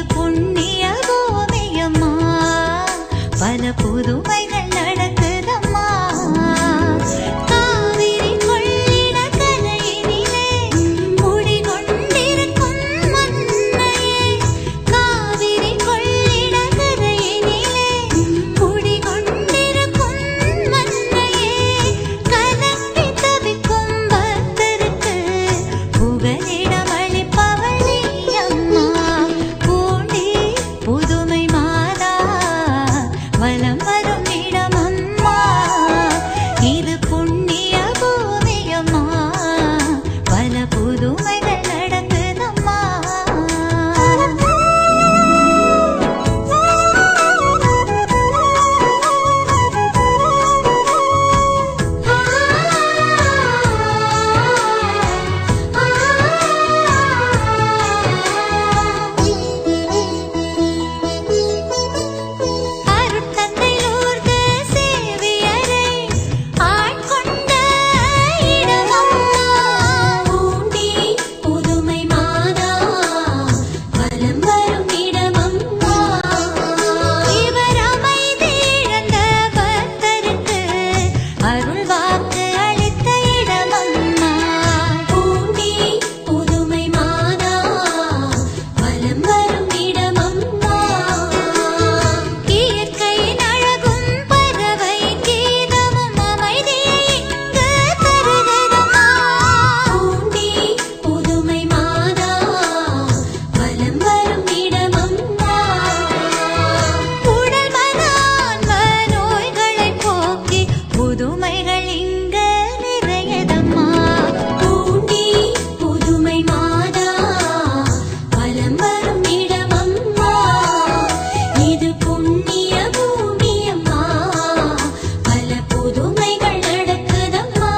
புண்ணிய பூமியம்மா பல புதுமைகள் நடக்குதம்மா காவிரி கொள்ளிட கரையினிலே குடிகொண்டிருக்கும் மன்னையே காவிரி கொள்ளிட கரையினிலே குடிகொண்டிருக்கும் மன்னையே கலங்கி தவிக்கும் பக்தருக்கு புகலிடம் அளிப்பவளே அம்மா பூண்டி புதுமை மாதா வலம் வரும் இடம் அம்மா இது புண்ணிய பூமி அம்மா பல புதுமைகள் நடக்குதம்மா அருட்தந்தை லூர்து சேவியரை ஆட்கொண்ட இடமம்மா பூண்டி புதுமை மாதா வலம் வரும் இடமம்மா இவர் அமைதி இழந்த பக்தருக்கு அருள் வாக்கு அளித்த இடமம்மா பூண்டி புதுமை மாதா வலம் வரும் இடமம்மா இயற்கையின் அழகும் பறவை கீதமும் அமைதியை இங்கு தருகிறதம்மா பூண்டி புதுமை மாதா வலம் வரும் இடமம்மா உடல் மனான்ம நோய்களை போக்கி புதுமைகள் இங்க நிறையதம்மா பூண்டி புதுமை மாதா வலம் வரும் இடமம்மா இது புண்ணிய பூமி அம்மா பல புதுமைகள் நடக்குதம்மா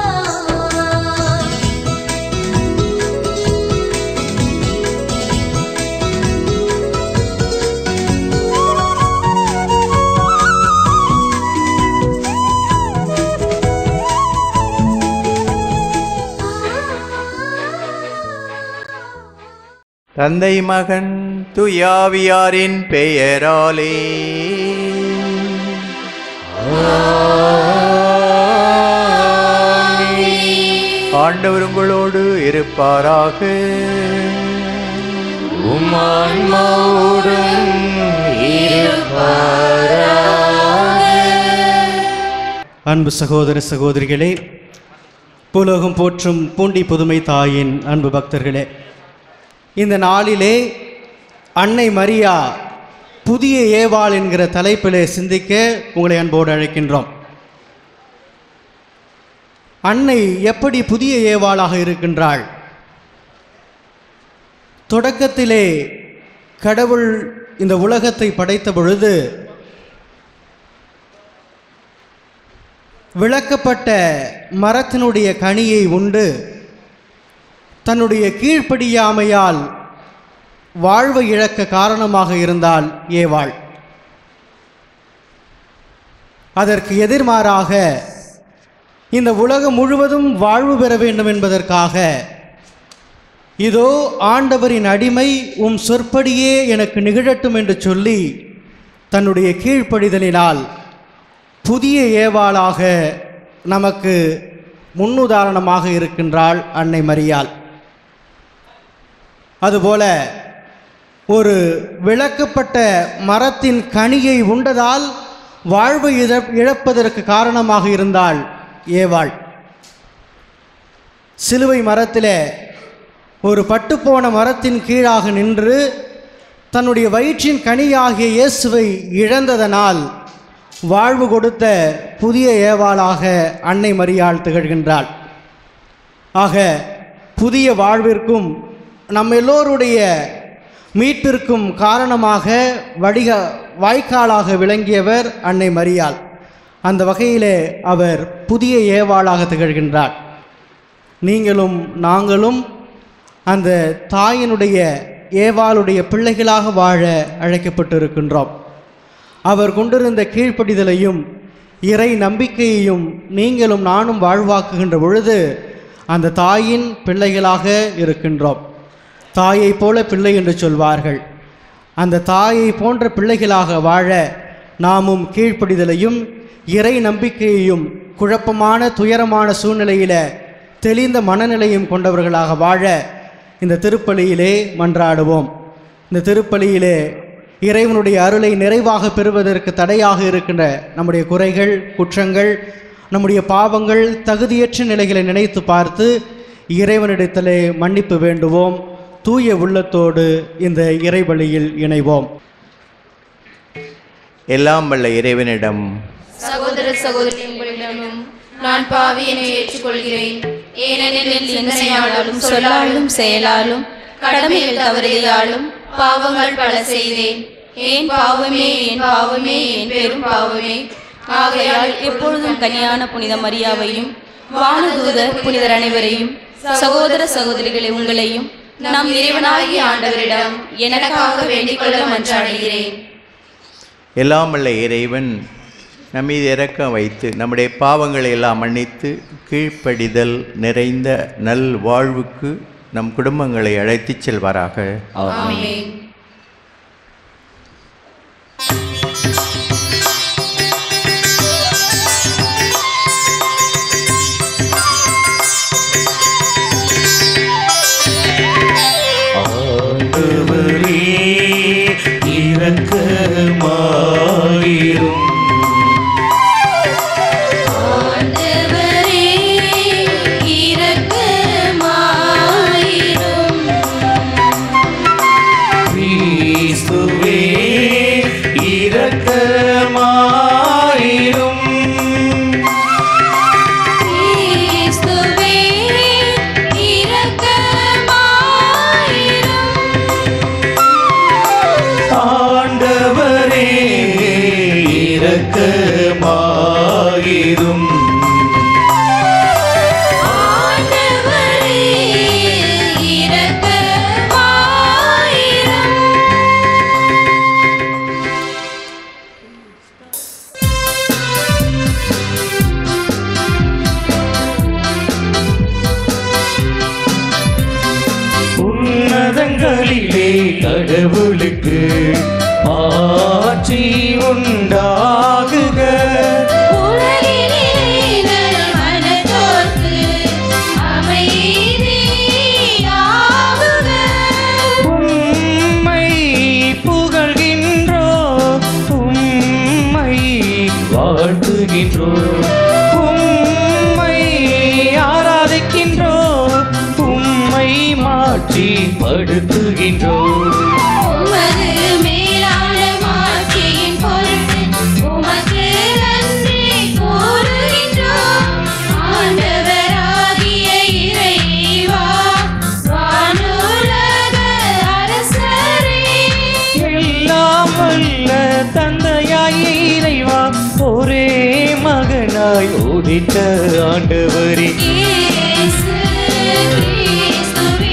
தந்தை மகன் துயாவியாரின் பெயராலே ஆண்டவர் உங்களோடு இருப்பாராக உம்மான்மாவோடும் அன்பு சகோதர சகோதரிகளே புலோகம் போற்றும் பூண்டி புதுமை தாயின் அன்பு பக்தர்களே இந்த நாளிலே அன்னை மரியா புதிய ஏவாள் என்கிற தலைப்பிலே சிந்திக்க உங்களை அன்போடு அழைக்கின்றோம் அன்னை எப்படி புதிய ஏவாளாக இருக்கின்றாள் தொடக்கத்திலே கடவுள் இந்த உலகத்தை படைத்த பொழுது விளக்கப்பட்ட மரத்தினுடைய கனியை உண்டு தன்னுடைய கீழ்ப்படியாமையால் வாழ்வை இழக்க காரணமாக இருந்தால் ஏவாள் அதற்கு எதிர்மாறாக இந்த உலகம் முழுவதும் வாழ்வு பெற வேண்டும் என்பதற்காக இதோ ஆண்டவரின் அடிமை உம் சொற்படியே எனக்கு நிகழட்டும் என்று சொல்லி தன்னுடைய கீழ்ப்படிதலினால் புதிய ஏவாளாக நமக்கு முன்னுதாரணமாக இருக்கின்றாள் அன்னை மரியாள் அதுபோல ஒரு விளக்கப்பட்ட மரத்தின் கனியை உண்டதால் வாழ்வை இழ இழப்பதற்கு காரணமாக இருந்தாள் ஏவாள் சிலுவை மரத்திலே ஒரு பட்டுப்போன மரத்தின் கீழாக நின்று தன்னுடைய வயிற்றின் கனியாகிய இயேசுவை இழந்ததனால் வாழ்வு கொடுத்த புதிய ஏவாளாக அன்னை மரியாள் திகழ்கின்றாள் ஆக புதிய வாழ்விற்கும் நம்ம எல்லோருடைய மீட்பிற்கும் காரணமாக வடிக வாய்க்காலாக விளங்கியவர் அன்னை மரியாள் அந்த வகையிலே அவர் புதிய ஏவாளாக திகழ்கின்றார் நீங்களும் நாங்களும் அந்த தாயினுடைய ஏவாளுடைய பிள்ளைகளாக வாழ அழைக்கப்பட்டிருக்கின்றோம் அவர் கொண்டிருந்த கீழ்ப்படிதலையும் இறை நம்பிக்கையையும் நீங்களும் நானும் வாழ்வாக்குகின்ற பொழுது அந்த தாயின் பிள்ளைகளாக இருக்கின்றோம் தாயைப் போல பிள்ளை என்று சொல்வார்கள் அந்த தாயை போன்ற பிள்ளைகளாக வாழ நாமும் கீழ்ப்படிதலையும் இறை நம்பிக்கையையும் குழப்பமான துயரமான சூழ்நிலையில தெளிந்த மனநிலையும் கொண்டவர்களாக வாழ இந்த திருப்பலியிலே மன்றாடுவோம் இந்த திருப்பலியிலே இறைவனுடைய அருளை நிறைவாக பெறுவதற்கு தடையாக இருக்கின்ற நம்முடைய குறைகள் குற்றங்கள் நம்முடைய பாவங்கள் தகுதியற்ற நிலைகளை நினைத்து பார்த்து இறைவனிடத்திலே மன்னிப்பு வேண்டுவோம் தூய உள்ளத்தோடு இந்த இறைவழியில் இணைவோம் எல்லாம் வல்ல இறைவனிடம் சகோதர சகோதரி உங்களிடமும் நான் பாவியனை ஏற்றுக்கொள்கிறேன் ஏனெனில் என் சிந்தனையாலும் சொல்லாலும் செயலாலும் கடமையில் தவறியதாலும் பாவங்கள் பல செய்தேன் ஏன் பாவமே என் பாவமே என் பெரும் பாவமே ஆகையால் எப்பொழுதும் கனியான புனித மரியாவையும் வானதூதர் புனிதர் அனைவரையும் சகோதர சகோதரிகளை உங்களையும் நம் இறைவனாகிய ஆண்டவரிடம் எனக்காக வேண்டிக் கொள்ள மன்றாடுகிறேன் எல்லாம் வல்ல இறைவன் நம் மீது இரக்கம் வைத்து நம்முடைய பாவங்களை எல்லாம் மன்னித்து கீழ்ப்படிதல் நிறைந்த நல் வாழ்வுக்கு நம் குடும்பங்களை அழைத்துச் செல்வாராக ஆமென் ஆண்டவரே இரக்கமாயிரும் ஆண்டவரே இரக்கமாயிரும் கிறிஸ்துவே இரக்கமாயிரும் கிறிஸ்துவே இரக்கமாயிரும் ஆண்டவரே இரக்கமாயிரும் ஆண்டவரே இரக்கமாயிரும் உன்னதங்களிலே கடவுளுக்கு ஆட்சி உண்டாகுக உலகிலே மனதோர்க்கு அமைதியாகுக உம்மை புகழ்கின்றோ உம்மை வாழ்த்துகின்றோ உம்மை ஆராதிக்கின்றோ உம்மை மாற்றி படுத்துகின்றோ உமது மேலான மாட்சியின் பொருட்டு உமக்கு நன்றி கூறுகின்றோம். ஆண்டவராகிய இறைவா, வானுலக அரசரே, எல்லாம் வல்ல தந்தையாய் இறைவா ஒரே மகனாய் ஓடிட்ட ஆண்டவரே இயேசு கிறிஸ்துவே,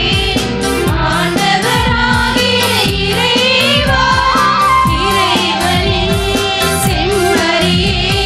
ஆண்டவராகிய இறைவா, இறைவனின் செம்மறியே,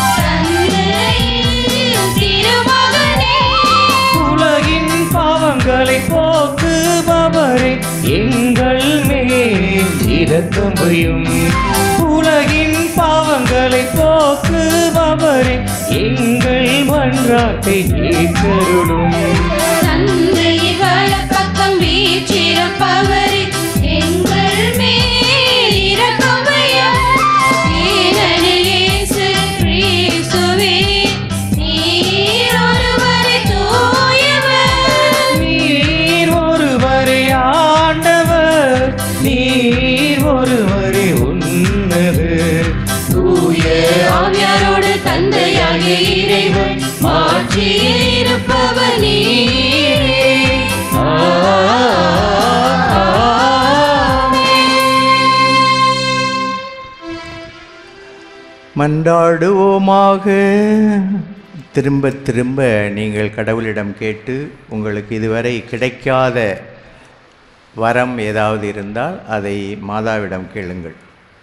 தந்தையின் திருமகனே, உலகின் பாவங்களை போக்குபவரே எங்கள் மேல் இரக்கமையும் உலகின் பாவங்களை போக்குபவரே எங்கள் மன்றாட்டை கேட்டருளும் தந்தையின் வலப்பக்கம் வீற்றிருப்பவரே, எங்கள் மேல் இரக்கமையும். ஏனெனில் இயேசு கிறிஸ்துவே, நீர் ஒருவரே தூயவர். நீர் ஒருவரே ஆண்டவர் நீர் ஒருவரே உன்னதர் தூய ஆவியாரோடு தந்தையாகிய இறைவன் மாட்சியில் இருப்பவர் நீரே. மன்றாடுவோமாக திரும்ப திரும்ப நீங்கள் கடவுளிடம் கேட்டு உங்களுக்கு இதுவரை கிடைக்காத வரம் ஏதாவது இருந்தால் அதை மாதாவிடம் கேளுங்கள்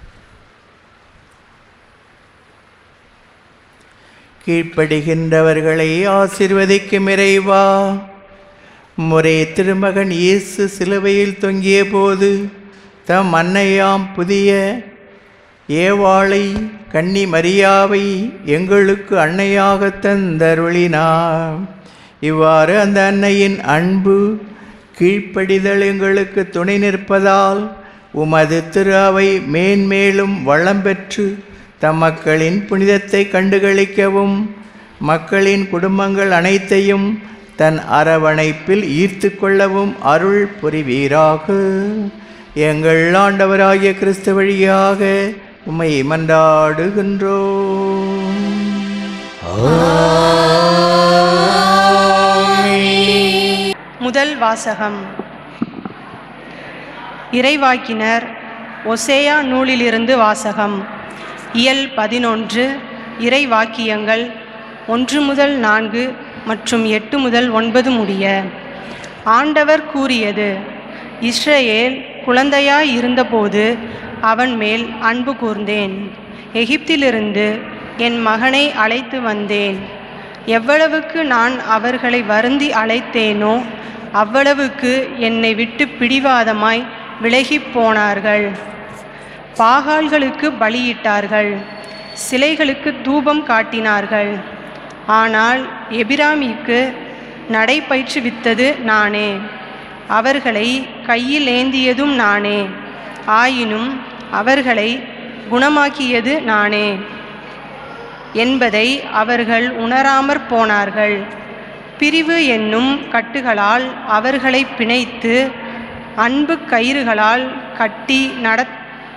கீழ்ப்படுகின்றவர்களை ஆசிர்வதிக்கும் இறைவா முறை திருமகன் இயேசு சிலுவையில் தொங்கிய போது தம் அன்னையாம் புதிய ஏவாளை கன்னி மரியாவை எங்களுக்கு அன்னையாக தந்தருளினார் இவ்வாறு அந்த அன்னையின் அன்பு கீழ்ப்படிதல் எங்களுக்கு துணை நிற்பதால் உமது திரு அவை மேன்மேலும் வளம் பெற்று தம் மக்களின் புனிதத்தை கண்டுகளிக்கவும் மக்களின் குடும்பங்கள் அனைத்தையும் தன் அரவணைப்பில் ஈர்த்து கொள்ளவும் அருள் புரிவீராக எங்கள் ஆண்டவராகிய கிறிஸ்து வழியாக உம்மை மன்றாடுகின்றோம் முதல் வாசகம் இறைவாக்கினர் ஒசேயா நூலிலிருந்து வாசகம் இயல் பதினொன்று இறைவாக்கியங்கள் ஒன்று முதல் நான்கு மற்றும் எட்டு முதல் ஒன்பது முடிய ஆண்டவர் கூறியது இஸ்ரவேல் குழந்தையாய் இருந்தபோது அவன் மேல் அன்பு கூர்ந்தேன் எகிப்திலிருந்து என் மகனை அழைத்து வந்தேன் எவ்வளவுக்கு நான் அவர்களை வருந்தி அழைத்தேனோ அவ்வளவுக்கு என்னை விட்டு பிடிவாதமாய் விலகிப் போனார்கள் பாகால்களுக்கு பலியிட்டார்கள் சிலைகளுக்கு தூபம் காட்டினார்கள் ஆனால் எபிராமிக்கு நடைபயிற்றுவித்தது நானே அவர்களை கையில் ஏந்தியதும் நானே ஆயினும் அவர்களை குணமாக்கியது நானே என்பதை அவர்கள் உணராமற் போனார்கள் பிரிவு என்னும் கட்டுகளால் அவர்களை பிணைத்து அன்பு கயிறுகளால் கட்டி நடத்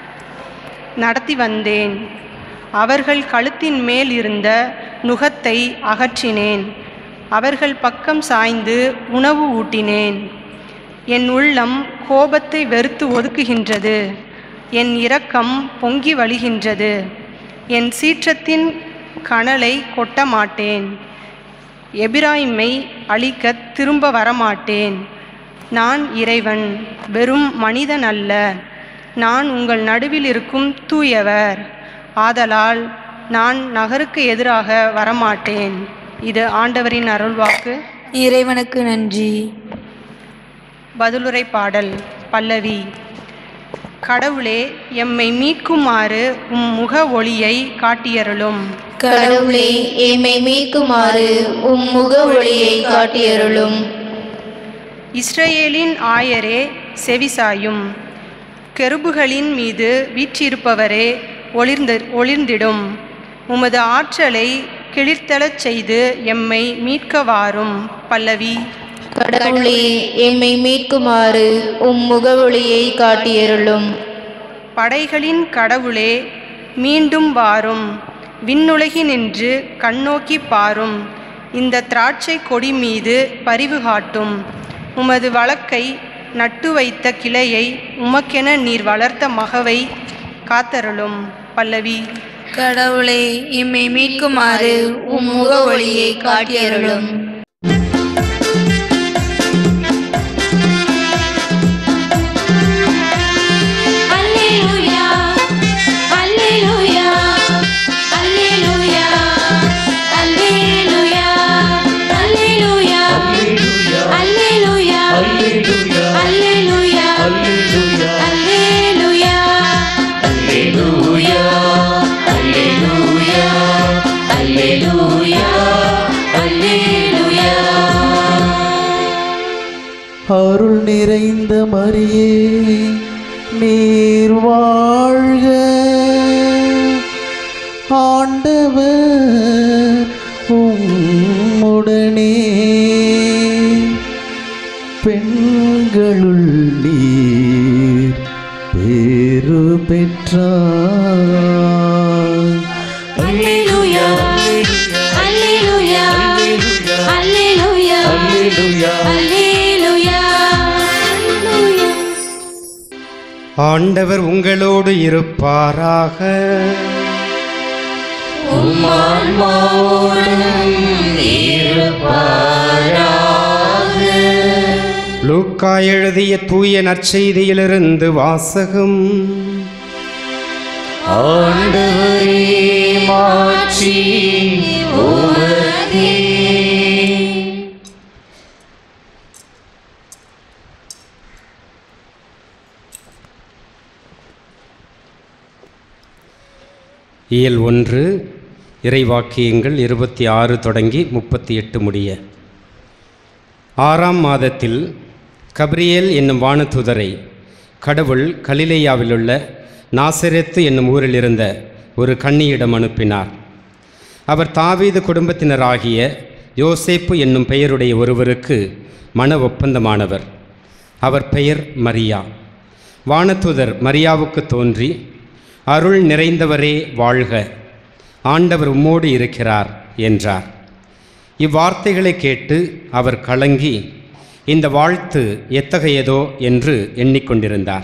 நடத்தி வந்தேன் அவர்கள் கழுத்தின் மேல் இருந்த நுகத்தை அகற்றினேன் அவர்கள் பக்கம் சாய்ந்து உணவு ஊட்டினேன் என் உள்ளம் கோபத்தை வெறுத்து ஒதுக்குகின்றது என் இரக்கம் பொங்கி வழிகின்றது என் சீற்றத்தின் கனலை கொட்ட மாட்டேன் எபிராயிமை அழிக்க திரும்ப வரமாட்டேன் நான் இறைவன் வெறும் மனிதன் அல்ல நான் உங்கள் நடுவில் இருக்கும் தூயவர் ஆதலால் நான் நகருக்கு எதிராக வரமாட்டேன் இது ஆண்டவரின் அருள்வாக்கு இறைவனுக்கு நன்றி பதிலுரை பாடல் பல்லவி கடவுளே எம்மை மீட்குமாறு உம் முக ஒளியை காட்டியருளும் கடவுளே எம்மை மீட்குமாறு உம் முக ஒளியை காட்டியருளும் இஸ்ரவேலின் ஆயரே செவிசாயும் கெருபுகளின் மீது வீற்றிருப்பவரே ஒளிர்ந்து ஒளிர்ந்திடும் உமது ஆற்றலை கிளிர்த்தெழச் செய்து எம்மை மீட்க வாரும் பல்லவி கடவுளே எம்மை மீட்குமாறு உம் முக ஒளியை காட்டியருளும் படைகளின் கடவுளே மீண்டும் வாரும் விண்ணுலகினின்று கண்ணோக்கி பாரும் இந்த திராட்சை கொடி மீது பரிவு காட்டும் உமது வழக்கை நட்டு வைத்த கிளையை உமக்கென நீர் வளர்த்த மகவை காத்தருளும் பல்லவி கடவுளே எம்மை மீட்குமாறு உம் முக ஒளியை காட்டியருளும் அல்லேலூயா அல்லேலூயா அல்லேலூயா அல்லேலூயா அல்லேலூயா அல்லேலூயா அல்லேலூயா அல்லேலூயா அருள் நிறைந்த மரியே நீர் வாழ்க ஆண்டவர் உம்முடனே பெண்களுள் நீர் பேரு பெற்றார் அல்லேலூயா அல்லேலூயா அல்லேலூயா அல்லேலூயா அல்லேலூயா ஆண்டவர் உங்களோடு இருப்பாராக லூக்கா எழுதிய தூய நற்செய்தியிலிருந்து வாசகம் ஆண்டவரே மாட்சி உமக்கே இயல் ஒன்று இறைவாக்கியங்கள் இருபத்தி ஆறு தொடங்கி முப்பத்தி எட்டு முடிய ஆறாம் மாதத்தில் கப்ரியேல் என்னும் வானதூதரை கடவுள் கலிலேயாவிலுள்ள நாசரேத்து என்னும் ஊரில் இருந்த ஒரு கன்னியிடம் அனுப்பினார் அவர் தாவீது குடும்பத்தினராகிய யோசேப்பு என்னும் பெயருடைய ஒருவருக்கு மன ஒப்பந்தமானவர் அவர் பெயர் மரியா வானதூதர் மரியாவுக்கு தோன்றி அருள் நிறைந்தவரே வாழ்க ஆண்டவர் உம்மோடு இருக்கிறார் என்றார் இவ்வார்த்தைகளை கேட்டு அவர் கலங்கி இந்த வாழ்த்து எத்தகையதோ என்று எண்ணிக்கொண்டிருந்தார்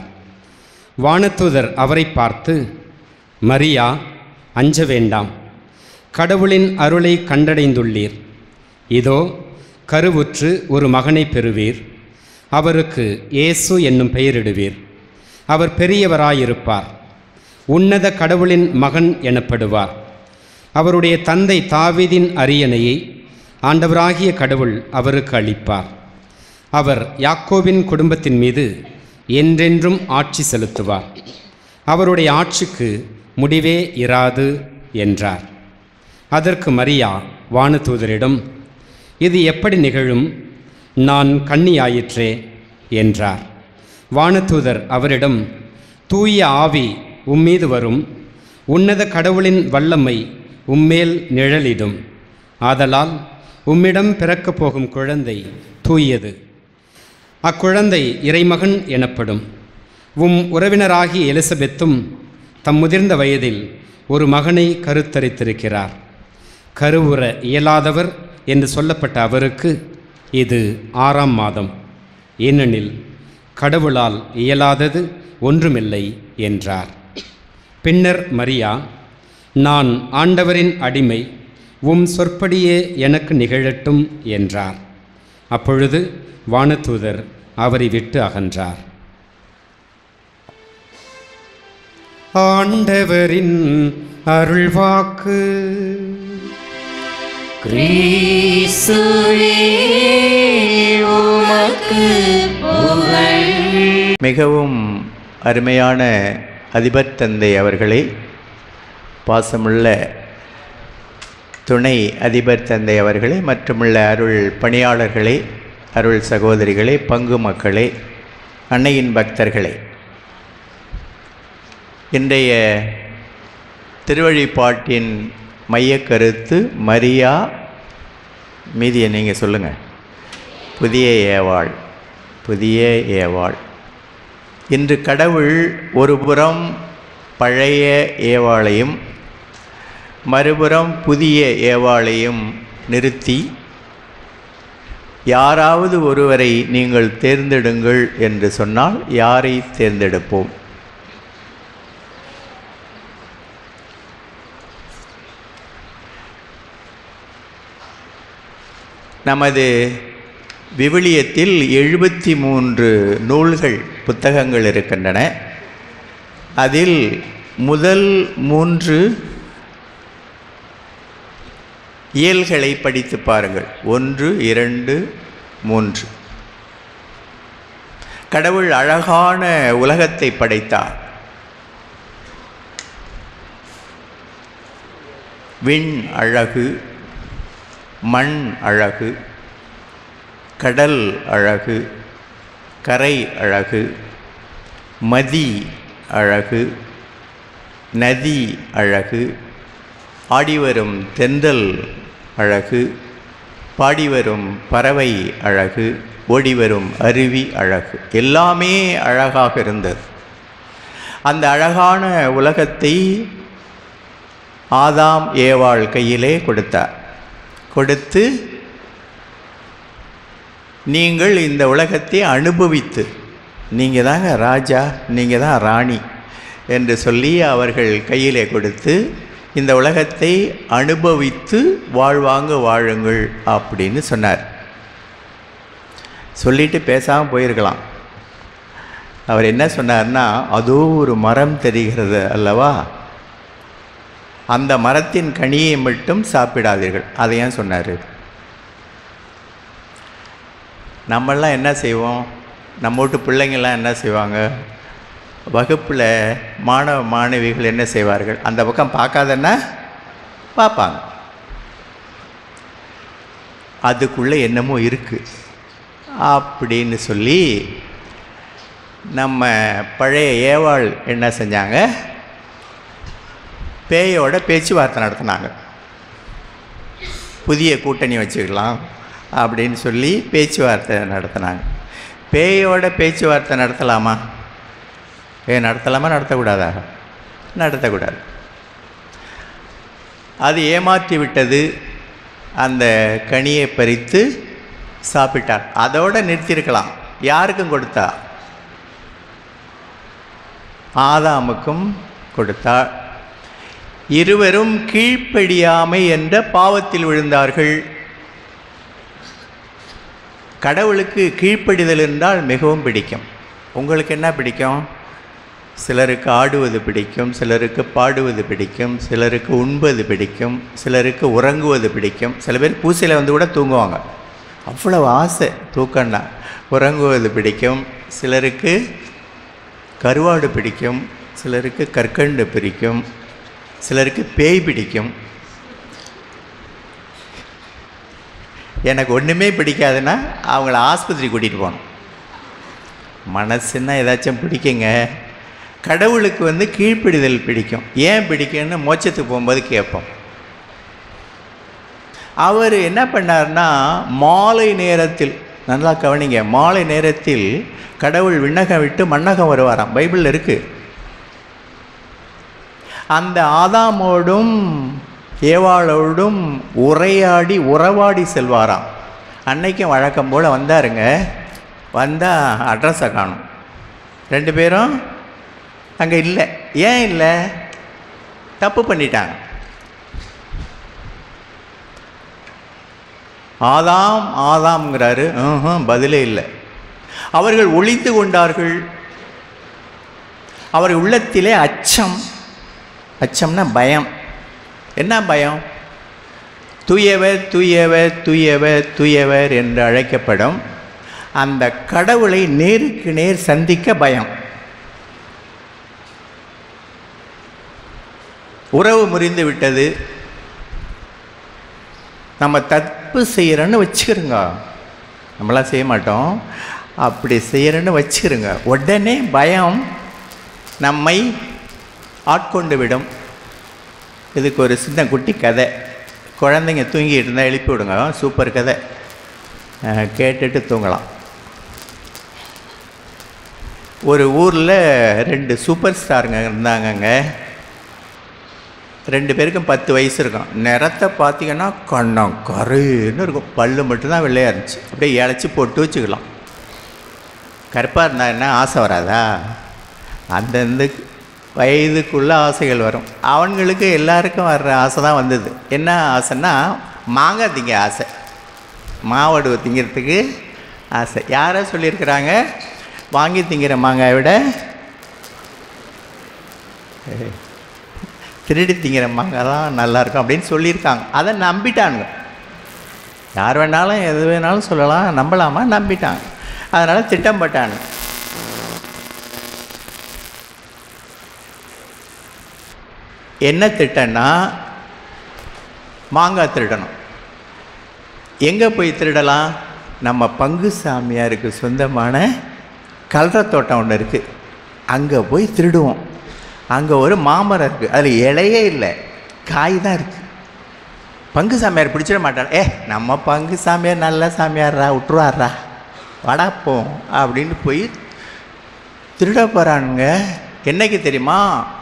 வானதூதர் அவரை பார்த்து மரியா அஞ்ச வேண்டாம் கடவுளின் அருளை கண்டடைந்துள்ளீர் இதோ கருவுற்று ஒரு மகனை பெறுவீர் அவருக்கு இயேசு என்னும் பெயரிடுவீர் அவர் பெரியவராயிருப்பார் உன்னத கடவுளின் மகன் எனப்படுவார் அவருடைய தந்தை தாவீதின் அரியணையை ஆண்டவராகிய கடவுள் அவருக்கு அளிப்பார் அவர் யாக்கோபின் குடும்பத்தின் மீது என்றென்றும் ஆட்சி செலுத்துவார் அவருடைய ஆட்சிக்கு முடிவே இராது என்றார் அதற்கு மரியா வானதூதரிடம் இது எப்படி நிகழும் நான் கன்னியாயிற்றே என்றார் வானதூதர் அவரிடம் தூய ஆவி உம்மீது வரும் உன்னத கடவுளின் வல்லமை உம்மேல் நிழலிடும் ஆதலால் உம்மிடம் பிறக்கப் போகும் குழந்தை தூயது அக்குழந்தை இறைமகன் எனப்படும் உம் உறவினராகிய எலிசபெத்தும் தம் முதிர்ந்த வயதில் ஒரு மகனை கருத்தரித்திருக்கிறார் கருவுற இயலாதவர் என்று சொல்லப்பட்ட அவருக்கு இது ஆறாம் மாதம் ஏனெனில் கடவுளால் இயலாதது ஒன்றுமில்லை என்றார் பின்னர் மரியா நான் ஆண்டவரின் அடிமை உம் சொற்படியே எனக்கு நிகழட்டும் என்றார் அப்பொழுது வானதூதர் அவரை விட்டு அகன்றார் ஆண்டவரின் அருள்வாக்கு கிறிஸ்துவே உமக்கு புகழ் மிகவும் அருமையான அதிபர் தந்தை அவர்களே பாசமுள்ள துணை அதிபர் தந்தை அவர்களே மற்றுமுள்ள அருள் பணியாளர்களே அருள் சகோதரிகளே பங்கு மக்களே அன்னையின் பக்தர்களே இன்றைய திருவழிப்பாட்டின் மையக்கருத்து மரியா மீதியை நீங்கள் சொல்லுங்கள் புதிய ஏவாள் புதிய ஏவாள் இன்று கடவுள் ஒரு புறம் பழைய ஏவாளையும் மறுபுறம் புதிய ஏவாளையும் நிறுத்தி யாராவது ஒருவரை நீங்கள் தேர்ந்தெடுங்கள் என்று சொன்னால் யாரை தேர்ந்தெடுப்போம் நமது விவிலியத்தில் எழுபத்தி மூன்று நூல்கள் புத்தகங்கள் இருக்கின்றன அதில் முதல் மூன்று இயல்களை படித்து பாருங்கள் ஒன்று இரண்டு மூன்று கடவுள் அழகான உலகத்தை படைத்தார் விண் அழகு மண் அழகு கடல் அழகு கரை அழகு மதி அழகு நதி அழகு ஆடிவரும் தென்றல் அழகு பாடிவரும் பறவை அழகு ஓடிவரும் அருவி அழகு எல்லாமே அழகாக இருந்தது அந்த அழகான உலகத்தை ஆதாம் ஏவாள் கையிலே கொடுத்தார் கொடுத்து நீங்கள் இந்த உலகத்தை அனுபவித்து நீங்கள் தாங்க ராஜா நீங்கள் தான் ராணி என்று சொல்லி அவர்கள் கையிலே கொடுத்து இந்த உலகத்தை அனுபவித்து வாழ்வாங்க வாழுங்கள் அப்படின்னு சொன்னார் சொல்லிட்டு பேசாமல் போயிருக்கலாம் அவர் என்ன சொன்னார்னா அதோ ஒரு மரம் தெரிகிறது அல்லவா அந்த மரத்தின் கனியை மட்டும் சாப்பிடாதீர்கள் அதை ஏன் சொன்னார் நம்மெல்லாம் என்ன செய்வோம் நம்ம வீட்டு பிள்ளைங்கள்லாம் என்ன செய்வாங்க வகுப்பில் மாணவ மாணவிகள் என்ன செய்வார்கள் அந்த பக்கம் பார்க்காதன்னா பார்ப்பாங்க அதுக்குள்ளே என்னமோ இருக்குது அப்படின்னு சொல்லி நம்ம பழைய ஏவாள் என்ன செஞ்சாங்க பேயோட பேச்சுவார்த்தை நடத்தினாங்க புதிய கூட்டணி வச்சுக்கலாம் அப்படின்னு சொல்லி பேச்சுவார்த்தை நடத்தினாங்க பேயோட பேச்சுவார்த்தை நடத்தலாமா ஏ நடத்தலாமா நடத்தக்கூடாதா நடத்தக்கூடாது அது ஏமாற்றி விட்டது அந்த கனியை பறித்து சாப்பிட்டார் அதோட நிறுத்தியிருக்கலாம் யாருக்கும் கொடுத்தா ஆதாமுக்கும் கொடுத்தார் இருவரும் கீழ்ப்படியாமை என்ற பாவத்தில் விழுந்தார்கள் கடவுளுக்கு கீழ்ப்படிதல் என்றால் மிகவும் பிடிக்கும் உங்களுக்கு என்ன பிடிக்கும் சிலருக்கு ஆடுவது பிடிக்கும் சிலருக்கு பாடுவது பிடிக்கும் சிலருக்கு உண்பது பிடிக்கும் சிலருக்கு உறங்குவது பிடிக்கும் சில பேர் பூசையில் வந்து கூட தூங்குவாங்க அவ்வளவு ஆசை தூக்கம்னா உறங்குவது பிடிக்கும் சிலருக்கு கருவாடு பிடிக்கும் சிலருக்கு கற்கண்டு பிடிக்கும் சிலருக்கு பேய் பிடிக்கும் எனக்கு ஒன்றுமே பிடிக்காதுன்னா அவங்கள ஆஸ்பத்திரி கூட்டிகிட்டு போகணும் மனசுன்னா ஏதாச்சும் பிடிக்குங்க கடவுளுக்கு வந்து கீழ்ப்பிடிதல் பிடிக்கும் ஏன் பிடிக்கும்னு மோட்சத்துக்கு போகும்போது கேட்போம் அவர் என்ன பண்ணார்னா மாலை நேரத்தில் நல்லா கவனிங்க மாலை நேரத்தில் கடவுள் விண்ணகம் விட்டு மண்ணகம் வருவாராம் பைபிளில் இருக்குது அந்த ஆதாமோடும் ஏவாளோடும் உரையாடி உறவாடி செல்வாராம் அன்னைக்கும் வழக்கம் போல் வந்தாருங்க வந்தால் அட்ரஸை காணும் ரெண்டு பேரும் அங்கே இல்லை ஏன் இல்லை தப்பு பண்ணிட்டாங்க ஆதாம் ஆதாம்ங்கிறாரு ம்ஹும், பதிலே இல்லை அவர்கள் ஒளிந்து கொண்டார்கள் அவர் உள்ளத்திலே அச்சம் அச்சம்னா பயம் என்ன பயம் தூயவர் தூயவர் தூயவர் தூயவர் என்று அழைக்கப்படும் அந்த கடவுளை நேருக்கு நேர் சந்திக்க பயம் உறவு முறிந்து விட்டது நம்ம தப்பு செய்கிறோன்னு வச்சுக்கிறோங்க நம்மளாம் செய்ய மாட்டோம் அப்படி செய்கிறோன்னு வச்சுக்கிறோங்க உடனே பயம் நம்மை ஆட்கொண்டு விடும் இதுக்கு ஒரு சின்ன குட்டி கதை குழந்தைங்க தூங்கிட்டு இருந்தால் எழுப்பி விடுங்க சூப்பர் கதை அஹ், கேட்டுட்டு தூங்கலாம் ஒரு ஊரில் ரெண்டு சூப்பர் ஸ்டாருங்க இருந்தாங்கங்க ரெண்டு பேருக்கும் பத்து வயசு இருக்கும் நிறத்தை பார்த்தீங்கன்னா கண்ணம் கருன்னு இருக்கும் பல்லு மட்டும்தான் வெள்ளையாக இருந்துச்சு அப்படியே இழைச்சி போட்டு வச்சுக்கலாம் கருப்பாக இருந்தால் என்ன ஆசை வராதா அந்தந்த வயதுக்குள்ள ஆசைகள் வரும் அவங்களுக்கு எல்லாருக்கும் வர்ற ஆசை தான் வந்தது என்ன ஆசைன்னா மாங்காய் திங்க ஆசை மாவடுவை திங்கிறதுக்கு ஆசை யாரோ சொல்லியிருக்கிறாங்க வாங்கி திங்கிற மாங்காயை விட ஏய், திருடி திங்கிற மாங்காய் தான் நல்லாயிருக்கும் அப்படின்னு சொல்லியிருக்காங்க அதை நம்பிட்டானுங்க யார் வேணாலும் எது வேணாலும் சொல்லலாம் நம்பலாமா நம்பிட்டாங்க அதனால் திட்டம் போட்டானுங்க என்ன திட்டம்னா மாங்காய் திருடணும் எங்கே போய் திருடலாம் நம்ம பங்கு சாமியாருக்கு சொந்தமான கல்ற தோட்டம் ஒன்று இருக்குது அங்கே போய் திருடுவோம் அங்கே ஒரு மாமரம் இருக்குது அதில் இலையே இல்லை காய் தான் இருக்குது பங்கு சாமியார் பிடிச்சிட மாட்டான் ஏ நம்ம பங்கு சாமியார் நல்ல சாமியார்ரா விட்டுருவாரா வாடா போ அப்படின்னு போய் திருட போகிறானுங்க என்னைக்கு தெரியுமா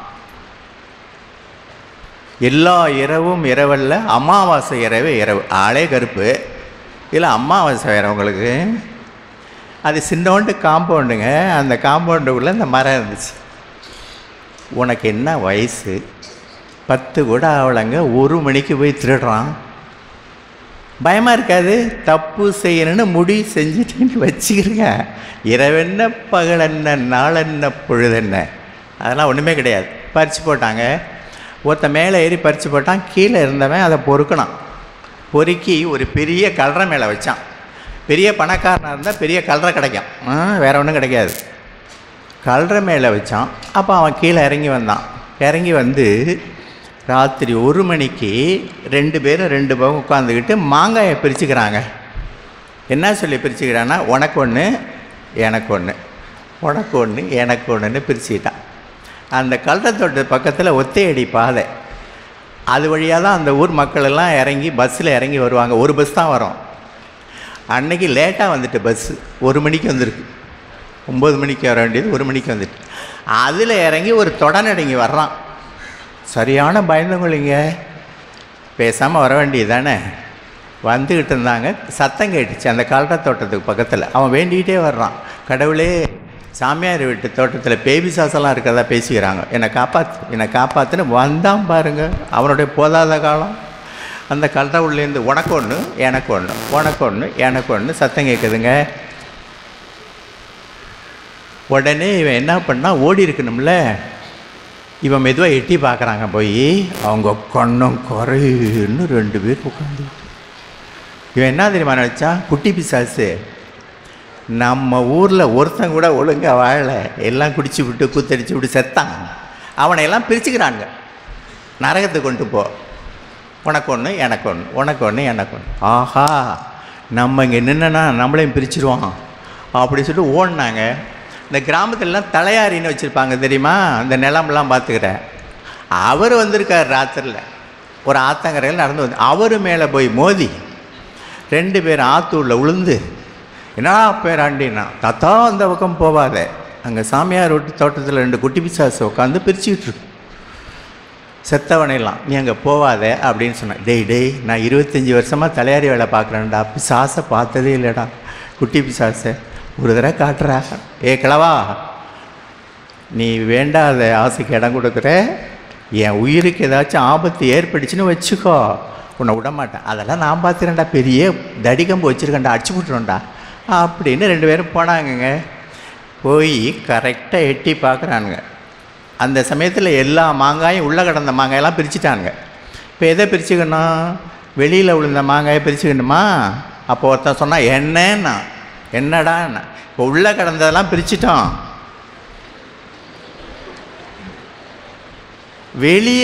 எல்லா இரவும் இரவல்ல அமாவாசை இரவு இரவு ஆளே கருப்பு இல்லை அமாவாசை வேறு உங்களுக்கு அது சின்னோண்டு காம்பவுண்டுங்க அந்த காம்பவுண்டுக்குள்ளே அந்த மரம் இருந்துச்சு உனக்கு என்ன வயசு பத்து கூட ஆகலைங்க ஒரு மணிக்கு போய் திருடுறான் பயமாக இருக்காது தப்பு செய்யணும்னு முடிவு செஞ்சுட்டேன்னு வச்சுக்கிறங்க இரவென்ன பகலென்ன நாளென்ன பொழுதென்ன அதெல்லாம் ஒன்றுமே கிடையாது பறித்து போட்டாங்க ஒருத்த மேலே ஏறி பறித்து போட்டான் கீழே இருந்தவன் அதை பொறுக்கணும் பொறுக்கி ஒரு பெரிய கலரை மேலே வச்சான் பெரிய பணக்காரனாக இருந்தால் பெரிய கலரை கிடைக்கும் ஆ, வேற ஒன்றும் கிடைக்காது கல்ற மேலே வச்சான் அப்போ அவன் கீழே இறங்கி வந்தான் இறங்கி வந்து ராத்திரி ஒரு மணிக்கு ரெண்டு பேரும் ரெண்டு பக்கம் உட்காந்துக்கிட்டு மாங்காயை பிரிச்சுக்கிறாங்க என்ன சொல்லி பிரிச்சுக்கிறான்னா உனக்கு ஒன்று எனக்கு ஒன்று உனக்கு ஒன்று எனக்கு ஒன்றுன்னு பிரிச்சுக்கிட்டான் அந்த கல்றத்தோட்ட பக்கத்தில் ஒத்தையடி பாதை அது வழியாக தான் அந்த ஊர் மக்கள் எல்லாம் இறங்கி பஸ்ஸில் இறங்கி வருவாங்க ஒரு பஸ் தான் வரும் அன்னைக்கு லேட்டாக வந்துட்டு பஸ்ஸு ஒரு மணிக்கு வந்திருக்கு ஒம்பது மணிக்கு வர வேண்டியது ஒரு மணிக்கு வந்துட்டு அதில் இறங்கி ஒரு தொடநடைங்க வர்றான் சரியான பயந்தவங்களிங்க பேசாமல் வர வேண்டியது தானே வந்துக்கிட்டு இருந்தாங்க சத்தம் கேட்டுச்சு அந்த கல்ற தோட்டத்துக்கு பக்கத்தில் அவன் வேண்டிக்கிட்டே வர்றான் கடவுளே சாமியார் வீட்டு தோட்டத்தில் பேபி சாசெல்லாம் இருக்கிறதா பேசிக்கிறாங்க என்னை காப்பாற்று என்னை காப்பாற்றுன்னு வந்தான் பாருங்க அவனுடைய போதாத காலம் அந்த கல்ற உள்ளேருந்து உனக்கு ஒன்று எனக்கு ஒன்று உனக்கு ஒன்று எனக்கு ஒன்று சத்தம் கேட்குதுங்க உடனே இவன் என்ன பண்ணா ஓடி இருக்கணும்ல இவன் மெதுவாக எட்டி பார்க்குறாங்க போய் அவங்க கண்ணும் குறையுன்னு ரெண்டு பேர் உட்காந்து இவன் என்ன தெரியுமா நினச்சான் குட்டி பிசாசு நம்ம ஊரில் ஒருத்தன் கூட ஒழுங்காக வாழலை எல்லாம் குடிச்சு விட்டு கூத்தடிச்சு விட்டு செத்தான் அவனை எல்லாம் பிரிச்சுக்கிறாங்க நரகத்துக்கு கொண்டு போ உனக்கு ஒன்று எனக்கு ஒன்று உனக்கு ஒன்று எனக்கு ஒன்று ஆஹா நம்ம இங்கே நின்னா நம்மளையும் பிரிச்சிருவான் அப்படி சொல்லிட்டு ஓடினாங்க இந்த கிராமத்துலலாம் தலையாரின்னு வச்சுருப்பாங்க தெரியுமா அந்த நிலமெல்லாம் பார்த்துக்கிறேன் அவர் வந்திருக்கார் ராத்திரியில் ஒரு ஆத்தங்கரையில் நடந்து வந்து அவர் மேலே போய் மோதி ரெண்டு பேர் ஆத்தூரில் உளுந்து என்னடா பேராண்டின்னா தாத்தா அந்த பக்கம் போவாத அங்கே சாமியார் வீட்டு தோட்டத்தில் ரெண்டு குட்டி பிசாசு உட்காந்து பிரிச்சுக்கிட்டு இருக்கு செத்தவனையெல்லாம் நீ அங்கே போவாத அப்படின்னு சொன்னேன் டேய் டேய் நான் இருபத்தஞ்சி வருஷமாக தலையாரி வேலை பார்க்குறேன்டா பிசாசை பார்த்ததே இல்லைடா குட்டி பிசாசை ஒரு தடவை காட்டுறா ஏ கிழவா நீ வேண்டாத ஆசைக்கு இடம் கொடுக்குற என் உயிருக்கு ஏதாச்சும் ஆபத்து ஏற்பட்டுச்சுன்னு வச்சுக்கோ உன்னை விட மாட்டேன் அதெல்லாம் நான் பார்த்துக்கிறேன்டா பெரிய தடிக்கம்பு வச்சுருக்கேன்டா அடிச்சு விட்ருவோம்டா அப்படின்னு ரெண்டு பேரும் போனாங்கங்க போய் கரெக்டாக எட்டி பார்க்குறானுங்க அந்த சமயத்தில் எல்லா மாங்காயும் உள்ளே கிடந்த மாங்காயெல்லாம் பிரிச்சுட்டானுங்க இப்போ எதை பிரிச்சுக்கணும் வெளியில் விழுந்த மாங்காயை பிரிச்சுக்கணுமா அப்போ ஒருத்தன் சொன்னால் என்னன்னா என்னடான்னா இப்போ உள்ளே கிடந்ததெல்லாம் பிரிச்சிட்டோம் வெளியே